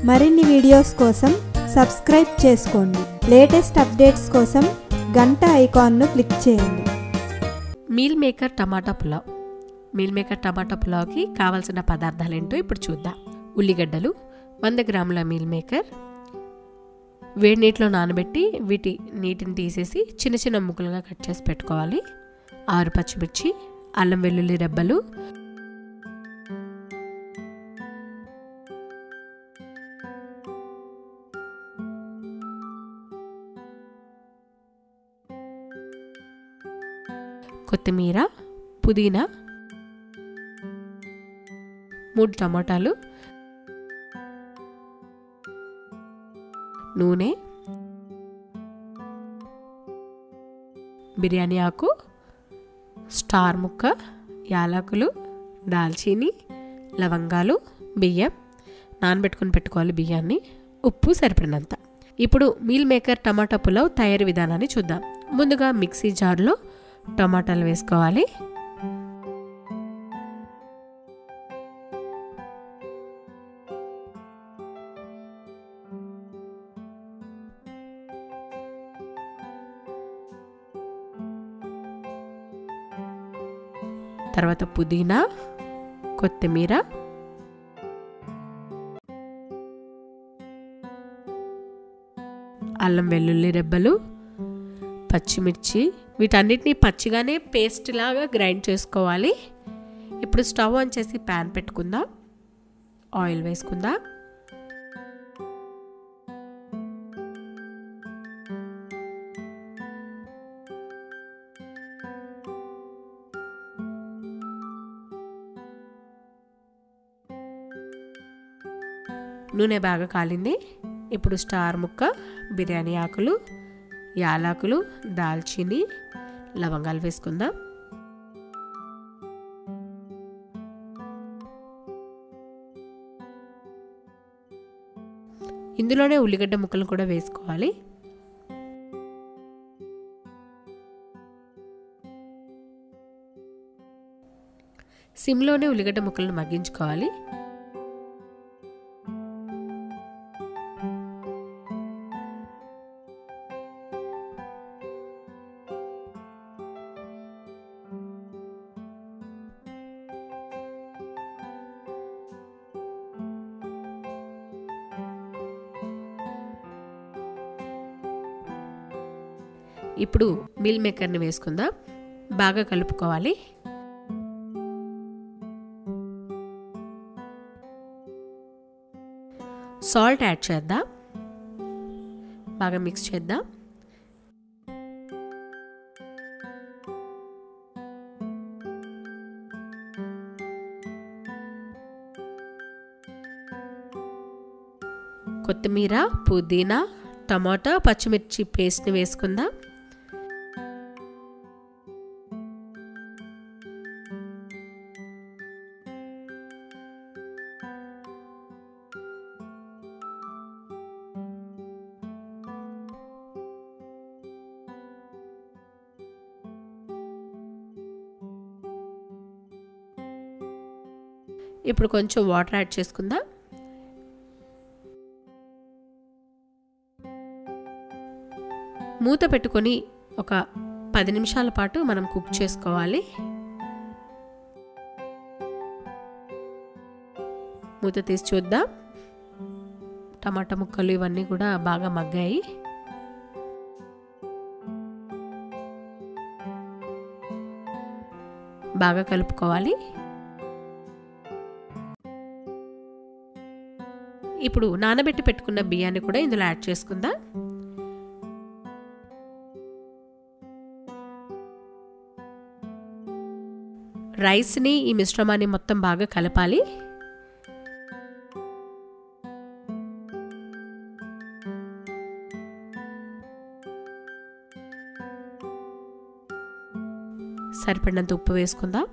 మరిన్ని వీడియోస్ కోసం సబ్స్క్రైబ్ చేసుకోండి లేటెస్ట్ అప్డేట్స్ కోసం గంట ఐకాన్ను క్లిక్ చేయండి meal maker tomato pulao meal maker tomato పులావ్కి కావాల్సిన పదార్థాలు ఏంటో ఇప్పుడు చూద్దాం ఉల్లిగడ్డలు వంద గ్రాముల మీల్ మేకర్ వేడి నీటిలో నానబెట్టి వీటి నీటిని తీసేసి చిన్న చిన్న ముక్కలుగా కట్ చేసి పెట్టుకోవాలి ఆరు పచ్చిమిర్చి అల్లం వెల్లుల్లి రెబ్బలు కొత్తిమీర పుదీనా మూడు టమాటాలు నూనె బిర్యానీ ఆకు స్టార్ ముక్క యాలకులు దాల్చీని లవంగాలు బియ్యం నానబెట్టుకుని పెట్టుకోవాలి బియ్యాన్ని ఉప్పు సరిపడినంత ఇప్పుడు మీల్ మేకర్ టమాటా పులావ్ తయారీ విధానాన్ని చూద్దాం ముందుగా మిక్సీ జార్లో టమాటాలు వేసుకోవాలి తర్వాత పుదీనా కొత్తిమీర అల్లం వెల్లుల్లి రెబ్బలు పచ్చిమిర్చి వీటన్నిటిని పచ్చిగానే పేస్ట్ లాగా గ్రైండ్ చేసుకోవాలి ఇప్పుడు స్టవ్ ఆన్ చేసి ప్యాన్ పెట్టుకుందాం ఆయిల్ వేసుకుందాం నూనె బాగా కాలింది ఇప్పుడు స్టార్ ముక్క బిర్యానీ ఆకులు యాలకులు దాల్చిని లవంగాలు వేసుకుందాం ఇందులోనే ఉల్లిగడ్డ ముక్కలు కూడా వేసుకోవాలి సిమ్లోనే ఉల్లిగడ్డ ముక్కలను మగ్గించుకోవాలి ఇప్పుడు మిల్ మేకర్ని వేసుకుందాం బాగా కలుపుకోవాలి సాల్ట్ యాడ్ చేద్దాం బాగా మిక్స్ చేద్దాం కొత్తిమీర పుదీనా టమాటా పచ్చిమిర్చి పేస్ట్ని వేసుకుందాం ఇప్పుడు కొంచెం వాటర్ యాడ్ చేసుకుందాం మూత పెట్టుకొని ఒక పది నిమిషాల పాటు మనం కుక్ చేసుకోవాలి మూత తీసి చూద్దాం టమాటా ముక్కలు ఇవన్నీ కూడా బాగా మగ్గాయి బాగా కలుపుకోవాలి ఇప్పుడు నానబెట్టి పెట్టుకున్న బియ్యాన్ని కూడా ఇందులో యాడ్ చేసుకుందాం రైస్ని ఈ మిశ్రమాన్ని మొత్తం బాగా కలపాలి సరిపడినంత ఉప్పు వేసుకుందాం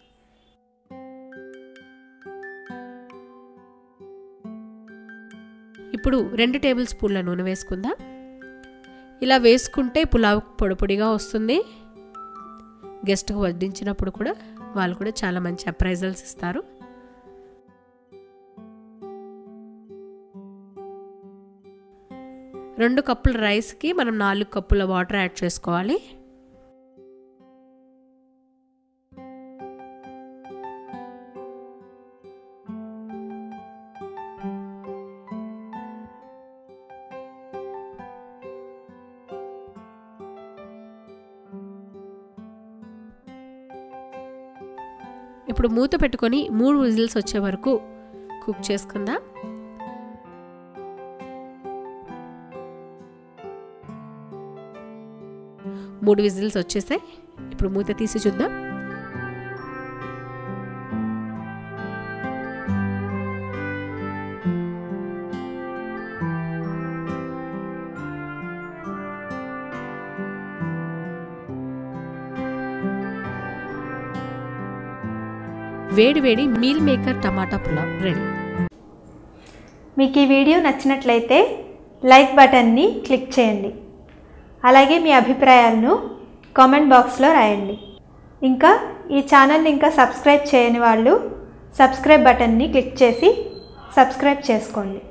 ఇప్పుడు రెండు టేబుల్ స్పూన్ల నూనె వేసుకుందాం ఇలా వేసుకుంటే పులావ్ పొడి పొడిగా వస్తుంది గెస్ట్కి వడ్డించినప్పుడు కూడా వాళ్ళు కూడా చాలా మంచి అప్రైజల్స్ ఇస్తారు రెండు కప్పుల రైస్కి మనం నాలుగు కప్పుల వాటర్ యాడ్ చేసుకోవాలి ఇప్పుడు మూత పెట్టుకొని మూడు విజిల్స్ వచ్చే వరకు కుక్ చేసుకుందాం మూడు విజిల్స్ వచ్చేసాయి ఇప్పుడు మూత తీసి చూద్దాం వేడి వేడి meal maker tomato pulao ready మీకు ఈ వీడియో నచ్చినట్లయితే లైక్ బటన్ని క్లిక్ చేయండి అలాగే మీ అభిప్రాయాలను కామెంట్ బాక్స్లో రాయండి ఇంకా ఈ ఛానల్ని ఇంకా సబ్స్క్రైబ్ చేయని వాళ్ళు సబ్స్క్రైబ్ బటన్ని క్లిక్ చేసి సబ్స్క్రైబ్ చేసుకోండి